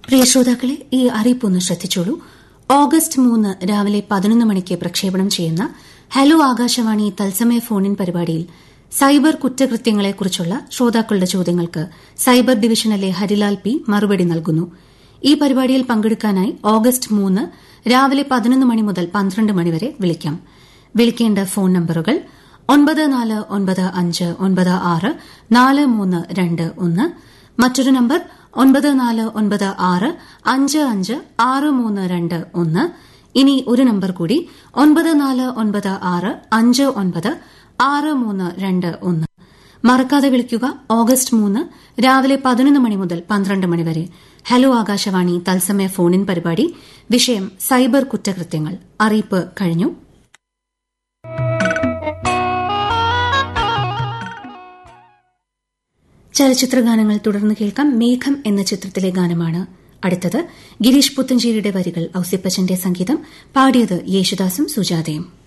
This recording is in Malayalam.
പ്രിയ ശ്രോതാക്കളെ ഈ അറിയിപ്പൊന്ന് ശ്രദ്ധിച്ചോളൂ ഓഗസ്റ്റ് മൂന്ന് രാവിലെ പതിനൊന്ന് മണിക്ക് പ്രക്ഷേപണം ചെയ്യുന്ന ഹലോ ആകാശവാണി തത്സമയ ഫോണിൻ പരിപാടിയിൽ സൈബർ കുറ്റകൃത്യങ്ങളെക്കുറിച്ചുള്ള ശ്രോതാക്കളുടെ ചോദ്യങ്ങൾക്ക് സൈബർ ഡിവിഷനിലെ ഹരിലാൽ പി മറുപടി നൽകുന്നു ഈ പരിപാടിയിൽ പങ്കെടുക്കാനായി ഓഗസ്റ്റ് മൂന്ന് രാവിലെ പതിനൊന്ന് മണി മുതൽ പന്ത്രണ്ട് മണിവരെ വിളിക്കാം വിളിക്കേണ്ട ഫോൺ നമ്പറുകൾ ഒൻപത് നാല് ഒൻപത് അഞ്ച് ഒൻപത് ആറ് നാല് മൂന്ന് രണ്ട് ഒന്ന് മറ്റൊരു നമ്പർ ഒൻപത് നാല് ഒൻപത് ആറ് അഞ്ച് അഞ്ച് ആറ് മൂന്ന് രണ്ട് ഒന്ന് ഇനി ഒരു നമ്പർ കൂടി ഒൻപത് നാല് ഒൻപത് ആറ് അഞ്ച് ഒൻപത് ആറ് മൂന്ന് രണ്ട് ഒന്ന് മറക്കാതെ വിളിക്കുക ഓഗസ്റ്റ് മൂന്ന് രാവിലെ പതിനൊന്ന് മണി മുതൽ പന്ത്രണ്ട് മണിവരെ ഹലോ ആകാശവാണി തത്സമയ ഫോണിൻ പരിപാടി വിഷയം സൈബർ കുറ്റകൃത്യങ്ങൾ അറിയിപ്പ് കഴിഞ്ഞു ചലച്ചിത്രഗാനങ്ങൾ തുടർന്ന് കേൾക്കാം മേഘം എന്ന ചിത്രത്തിലെ ഗാനമാണ് അടുത്തത് ഗിരീഷ് പുത്തഞ്ചേരിയുടെ വരികൾ ഔസിപ്പച്ചന്റെ സംഗീതം പാടിയത് യേശുദാസും സുജാതയും